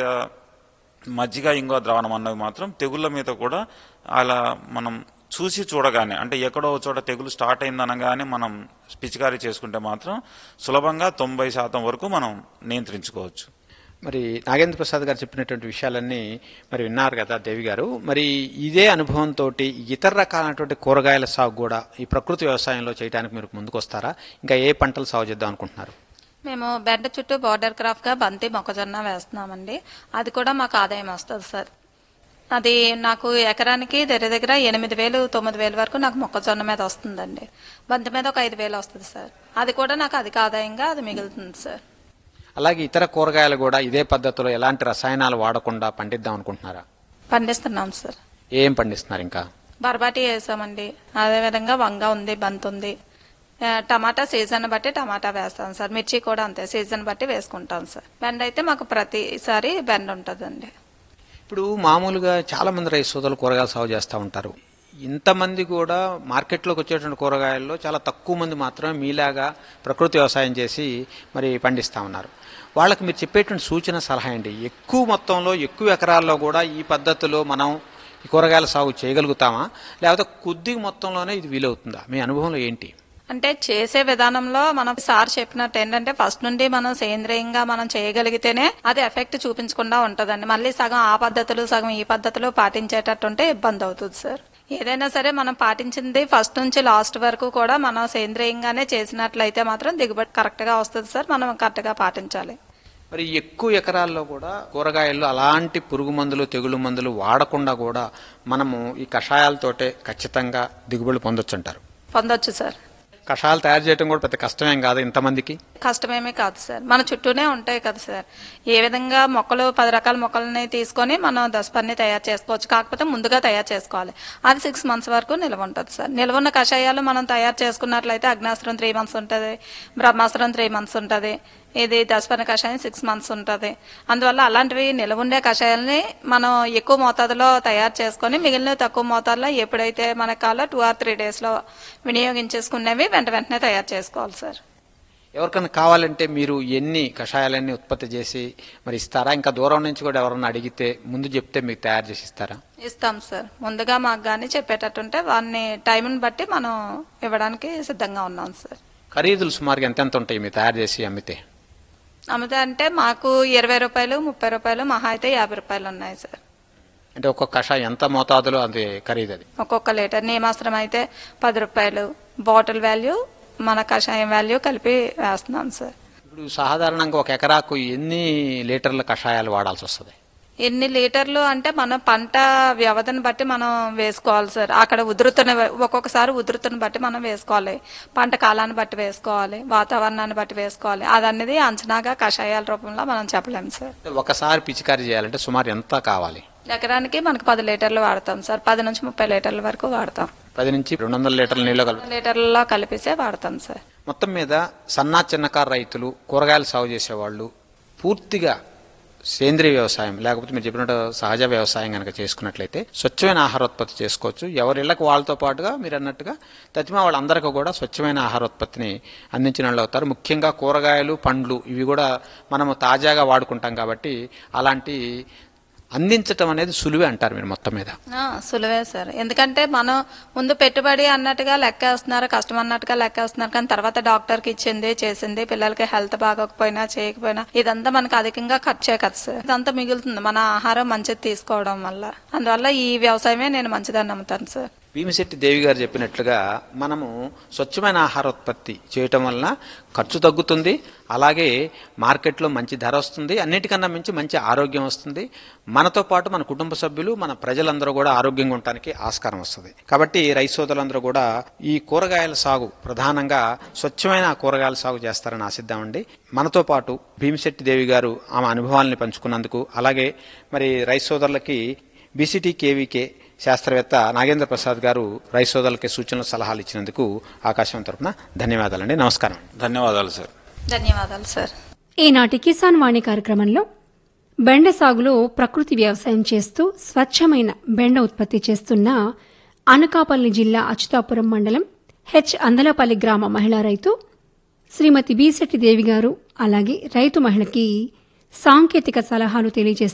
మజ్జిగ ఇంగో ద్రావణం అన్నవి మాత్రం తెగుళ్ళ మీద కూడా అలా మనం చూసి చూడగానే అంటే ఎక్కడో ఒక చోట తెగులు స్టార్ట్ అయిందనగానే మనం పిచికారీ చేసుకుంటే మాత్రం సులభంగా తొంభై శాతం వరకు మనం నియంత్రించుకోవచ్చు మరి నాగేంద్ర ప్రసాద్ గారు చెప్పినటువంటి విషయాలన్నీ మరి విన్నారు కదా దేవి గారు మరి ఇదే అనుభవంతో ఇతర రకాలైనటువంటి కూరగాయల సాగు కూడా ఈ ప్రకృతి వ్యవసాయంలో చేయడానికి మీరు ముందుకు వస్తారా ఇంకా ఏ పంటలు సాగు చేద్దాం అనుకుంటున్నారు మేము బెండ చుట్టూ బార్డర్ క్రాఫ్ట్ గా బంతి మొక్కజొన్న వేస్తున్నామండి అది కూడా మాకు ఆదాయం వస్తుంది సార్ అది నాకు ఎకరానికి దగ్గర దగ్గర ఎనిమిది వేలు తొమ్మిది వేలు వరకు నాకు మొక్కజొన్న మీద వస్తుందండి బంతి మీద ఒక ఐదు వేలు వస్తుంది సార్ అది కూడా నాకు అధిక ఆదాయంగా అది మిగులుతుంది సార్ అలాగే ఇతర కూరగాయలు కూడా ఇదే పద్ధతిలో ఎలాంటి రసాయనాలు వాడకుండా పండిద్దాం అనుకుంటున్నారా పండిస్తున్నాం సార్ ఏం పండిస్తున్నారు ఇంకా బర్బాటి వేసామండి అదేవిధంగా వంగ ఉంది బంతి ఉంది ఆ, టమాటా సీజన్ బట్టి టమాటా వేస్తాం సార్ మిర్చి కూడా అంతే సీజన్ బట్టి వేసుకుంటాం సార్ బెండ అయితే మాకు ప్రతిసారి బెండ ఉంటుందండి ఇప్పుడు మామూలుగా చాలా మంది రైతు సోదరులు కూరగాయలు సాగు చేస్తూ ఉంటారు ఇంతమంది కూడా మార్కెట్లోకి వచ్చేటువంటి కూరగాయల్లో చాలా తక్కువ మంది మాత్రమే మీలాగా ప్రకృతి వ్యవసాయం చేసి మరి పండిస్తూ ఉన్నారు వాళ్ళకి మీరు చెప్పేటువంటి సూచన సలహా ఏంటి ఎక్కువ మొత్తంలో ఎక్కువ ఎకరాల్లో కూడా ఈ పద్ధతిలో మనం ఈ కూరగాయల సాగు చేయగలుగుతామా లేకపోతే కొద్ది మొత్తంలోనే ఇది వీలవుతుందా మీ అనుభవంలో ఏంటి అంటే చేసే విధానంలో మనం సార్ చెప్పినట్టు ఏంటంటే ఫస్ట్ నుండి మనం సేంద్రియంగా మనం చేయగలిగితేనే అది ఎఫెక్ట్ చూపించకుండా ఉంటదండి మళ్ళీ సగం ఆ పద్ధతులు సగం ఈ పద్ధతులు పాటించేటట్టు ఉంటే ఇబ్బంది అవుతుంది సార్ ఏదైనా సరే మనం పాటించింది ఫస్ట్ నుంచి లాస్ట్ వరకు కూడా మనం సేంద్రియంగానే చేసినట్లయితే మాత్రం దిగుబడి కరెక్ట్ గా వస్తుంది సార్ మనం కరెక్ట్ గా పాటించాలి మరి ఎక్కువ ఎకరాల్లో కూడా కూరగాయల్లో అలాంటి పురుగు మందులు తెగులు మందులు వాడకుండా కూడా మనము ఈ కషాయాలతోటే ఖచ్చితంగా దిగుబడి పొందొచ్చు అంటారు పొందొచ్చు సార్ కషాయాలు తయారు చేయడం కూడా పెద్ద కష్టమేం కాదు ఇంతమందికి కష్టమేమీ కాదు సార్ మన చుట్టూనే ఉంటాయి కదా సార్ ఏ విధంగా మొక్కలు పది రకాల మొక్కలని తీసుకొని మనం దశపన్ని తయారు చేసుకోవచ్చు కాకపోతే ముందుగా తయారు చేసుకోవాలి అది సిక్స్ మంత్స్ వరకు నిల్వ ఉంటుంది సార్ నిల్వ ఉన్న కషాయాలు మనం తయారు చేసుకున్నట్లయితే అగ్నాస్త్రం త్రీ మంత్స్ ఉంటుంది బ్రహ్మాస్త్రం త్రీ మంత్స్ ఉంటుంది ఇది దశపన్న కషాయం సిక్స్ మంత్స్ ఉంటుంది అందువల్ల అలాంటివి నిల్వ ఉండే కషాయాలని మనం ఎక్కువ మోతాదులో తయారు చేసుకొని మిగిలిన తక్కువ మోతాదులో ఎప్పుడైతే మనకు కావాలో టూ ఆర్ త్రీ డేస్లో వినియోగించేసుకునేవి వెంట వెంటనే తయారు చేసుకోవాలి సార్ ఎవరికైనా కావాలంటే మీరు ఎన్ని కషాయాలన్నీ ఉత్పత్తి చేసి మరి ఇస్తారా ఇంకా దూరం నుంచి కూడా ఎవరన్నా అడిగితే ముందు చెప్తే మీకు తయారు చేసి ఇస్తారా ఇస్తాం సార్ ముందుగా మాకు కానీ చెప్పేటట్టుంటే వారిని టైంని బట్టి మనం ఇవ్వడానికి సిద్ధంగా ఉన్నాం సార్ ఖరీదులు సుమారుగా ఎంతెంత ఉంటాయి మీరు తయారు చేసి అమ్మితే అమితే అంటే మాకు ఇరవై రూపాయలు ముప్పై రూపాయలు మహా అయితే యాభై రూపాయలు ఉన్నాయి సార్ అంటే ఒక్కొక్క కషాయం ఎంత మోతాదులో అది ఖరీదు అది ఒక్కొక్క లీటర్ నియమాస్త్రం అయితే పది రూపాయలు బాటిల్ వాల్యూ మన కషాయం వాల్యూ కలిపి వేస్తున్నాం సార్ ఇప్పుడు సాధారణంగా ఒక ఎకరాకు ఎన్ని లీటర్ల కషాయాలు వాడాల్సి వస్తుంది ఎన్ని లీటర్లు అంటే మనం పంట వ్యవధిని బట్టి మనం వేసుకోవాలి సార్ అక్కడ ఉధృతిని ఒక్కొక్కసారి ఉధృతిని బట్టి మనం వేసుకోవాలి పంట కాలాన్ని బట్టి వేసుకోవాలి వాతావరణాన్ని బట్టి వేసుకోవాలి అదనేది అంచనాగా కషాయాల రూపంలో మనం చెప్పలేము సార్ ఒకసారి పిచికారీ చేయాలంటే సుమారు ఎంత కావాలి ఎకరానికి మనకు పది లీటర్లు వాడతాం సార్ పది నుంచి ముప్పై లీటర్ల వరకు వాడతాం పది నుంచి రెండు వందల లీటర్ల నీళ్ళు కలుపు లీటర్లలో కలిపేసే వాడతాం సార్ మొత్తం మీద సన్నా చిన్నకారు రైతులు కూరగాయలు సాగు చేసేవాళ్ళు పూర్తిగా సేంద్రియ వ్యవసాయం లేకపోతే మీరు చెప్పినట్టు సహజ వ్యవసాయం కనుక చేసుకున్నట్లయితే స్వచ్ఛమైన ఆహారోత్పత్తి చేసుకోవచ్చు ఎవరి ఇళ్లకు వాళ్ళతో పాటుగా మీరు అన్నట్టుగా తతిమా వాళ్ళందరికీ కూడా స్వచ్ఛమైన ఆహారోత్పత్తిని అందించిన వాళ్ళు అవుతారు ముఖ్యంగా కూరగాయలు పండ్లు ఇవి కూడా మనము తాజాగా వాడుకుంటాం కాబట్టి అలాంటి అందించటం అనేది సులువే అంటారు మీరు మొత్తం మీద ఆ, సులువే సార్ ఎందుకంటే మనం ముందు పెట్టుబడి అన్నట్టుగా లెక్కేస్తున్నారు కష్టం అన్నట్టుగా లెక్కేస్తున్నారు కానీ తర్వాత డాక్టర్కి ఇచ్చింది చేసింది పిల్లలకి హెల్త్ బాగోకపోయినా చేయకపోయినా ఇదంతా మనకు అధికంగా ఖర్చే కదా సార్ ఇదంతా మిగులుతుంది మన ఆహారం మంచిది తీసుకోవడం వల్ల అందువల్ల ఈ వ్యవసాయమే నేను మంచిదని నమ్ముతాను సార్ భీమిశెట్టి దేవి గారు చెప్పినట్లుగా మనము స్వచ్ఛమైన ఆహారోత్పత్తి చేయటం వలన ఖర్చు తగ్గుతుంది అలాగే మార్కెట్లో మంచి ధర వస్తుంది అన్నిటికన్నా మించి మంచి ఆరోగ్యం వస్తుంది మనతో పాటు మన కుటుంబ సభ్యులు మన ప్రజలందరూ కూడా ఆరోగ్యంగా ఉండటానికి ఆస్కారం వస్తుంది కాబట్టి రైతు సోదరులందరూ కూడా ఈ కూరగాయల సాగు ప్రధానంగా స్వచ్ఛమైన కూరగాయల సాగు చేస్తారని ఆశిద్దామండి మనతో పాటు భీమిశెట్టి దేవి గారు ఆమె అనుభవాల్ని పంచుకున్నందుకు అలాగే మరి రైతు సోదరులకి బీసీటీ కేవీకే శాస్త్రవేత్త నాగేంద్ర ప్రసాద్ గారు రైతు సోదరులకి సూచనలు సలహాలు ఇచ్చినందుకు ఆకాశం తరపున ధన్యవాదాలండి నమస్కారం ధన్యవాదాలు సార్ ధన్యవాదాలు సార్ ఈనాటి కిసాన్ వాణి కార్యక్రమంలో బెండ సాగులో ప్రకృతి వ్యవసాయం చేస్తూ స్వచ్ఛమైన బెండ ఉత్పత్తి చేస్తున్న అనకాపల్లి జిల్లా అచ్యుతాపురం మండలం హెచ్ అందలపల్లి గ్రామ మహిళా రైతు శ్రీమతి బీసెట్టి దేవి గారు అలాగే రైతు మహిళకి సాంకేతిక సలహాలు తెలియజేస్తారు